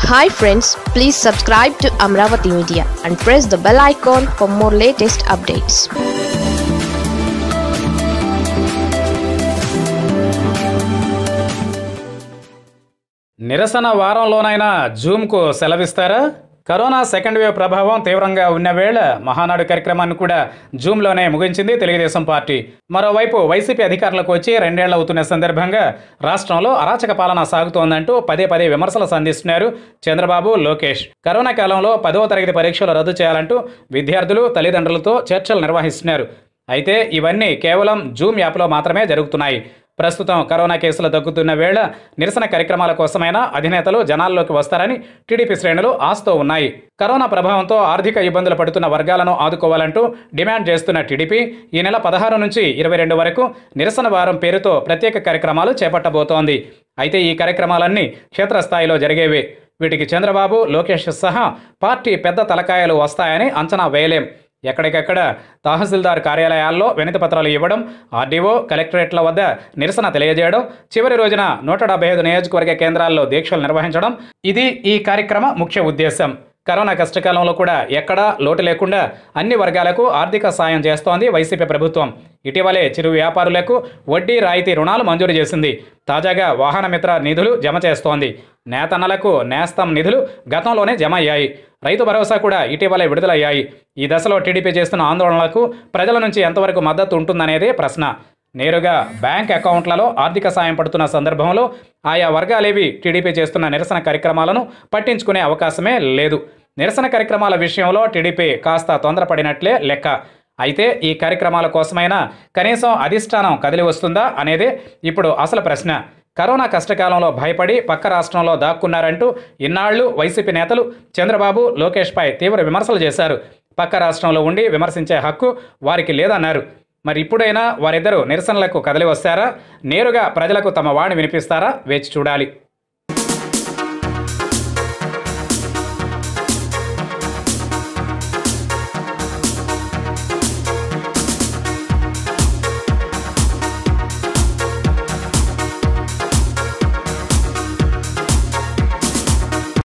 hi friends please subscribe to Amaravati media and press the bell icon for more latest updates నిరసన వారంలోనైనా జూమ్కు సెలవిస్తారా corona second wave ప్రభావం తీవ్రంగా ఉన్న వేళ మహానాడు కార్యక్రమాన్ని కూడా జూమ్లోనే ముగించింది తెలుగుదేశం పార్టీ మరోవైపు వైసీపీ అధికారులకు వచ్చి రెండేళ్ల అవుతున్న సందర్భంగా రాష్ట్రంలో అరాచక పాలన సాగుతోందంటూ పదే పదే విమర్శలు సంధిస్తున్నారు చంద్రబాబు లోకేష్ కరోనా కాలంలో పదవ తరగతి పరీక్షలు రద్దు చేయాలంటూ విద్యార్థులు తల్లిదండ్రులతో చర్చలు నిర్వహిస్తున్నారు అయితే ఇవన్నీ కేవలం జూమ్ యాప్లో మాత్రమే జరుగుతున్నాయి ప్రస్తుతం కరోనా కేసులు తగ్గుతున్న వేళ నిరసన కార్యక్రమాల కోసమైనా అధినేతలు జనాల్లోకి వస్తారని టీడీపీ శ్రేణులు ఆస్తో ఉన్నాయి కరోనా ప్రభావంతో ఆర్థిక ఇబ్బందులు పడుతున్న వర్గాలను ఆదుకోవాలంటూ డిమాండ్ చేస్తున్న టీడీపీ ఈ నెల పదహారు నుంచి ఇరవై రెండు వరకు నిరసన వారం పేరుతో ప్రత్యేక కార్యక్రమాలు చేపట్టబోతోంది అయితే ఈ కార్యక్రమాలన్నీ క్షేత్రస్థాయిలో జరిగేవే వీటికి చంద్రబాబు లోకేష్ సహా పార్టీ పెద్ద తలకాయలు వస్తాయని అంచనా వేయలేం ఎక్కడికెక్కడ తహసీల్దార్ కార్యాలయాల్లో వినతి పత్రాలు ఇవ్వడం ఆర్డీఓ కలెక్టరేట్ల వద్ద నిరసన తెలియజేయడం చివరి రోజున నూట డెబ్బై ఐదు నియోజకవర్గ కేంద్రాల్లో దీక్షలు నిర్వహించడం ఇది ఈ కార్యక్రమ ముఖ్య ఉద్దేశం కరోనా కష్టకాలంలో కూడా ఎక్కడా లోటు లేకుండా అన్ని వర్గాలకు ఆర్థిక సాయం చేస్తోంది వైసీపీ ప్రభుత్వం ఇటీవలే చిరు వ్యాపారులకు వడ్డీ రాయితీ రుణాలు మంజూరు చేసింది తాజాగా వాహన మిత్ర నిధులు జమ చేస్తోంది నేతన్నలకు నేస్తం నిధులు గతంలోనే జమ అయ్యాయి రైతు భరోసా కూడా ఇటీవలే విడుదలయ్యాయి ఈ దశలో టీడీపీ చేస్తున్న ఆందోళనలకు ప్రజల నుంచి ఎంతవరకు మద్దతు ఉంటుందనేదే ప్రశ్న నేరుగా బ్యాంక్ అకౌంట్లలో ఆర్థిక సాయం పడుతున్న సందర్భంలో ఆయా వర్గాలేవి టీడీపీ చేస్తున్న నిరసన కార్యక్రమాలను పట్టించుకునే అవకాశమే లేదు నిరసన కార్యక్రమాల విషయంలో టీడీపీ కాస్త తొందరపడినట్లే లెక్క అయితే ఈ కార్యక్రమాల కోసమైనా కనీసం అధిష్టానం కదిలి వస్తుందా అనేదే ఇప్పుడు అసలు ప్రశ్న కరోనా కష్టకాలంలో భయపడి పక్క రాష్ట్రంలో దాక్కున్నారంటూ ఇన్నాళ్లు వైసీపీ నేతలు చంద్రబాబు లోకేష్పై తీవ్ర విమర్శలు చేశారు పక్క రాష్ట్రంలో ఉండి విమర్శించే హక్కు వారికి లేదన్నారు మరి ఇప్పుడైనా వారిద్దరూ నిరసనలకు కదిలి వస్తారా నేరుగా ప్రజలకు తమ వాణి వినిపిస్తారా వేచి చూడాలి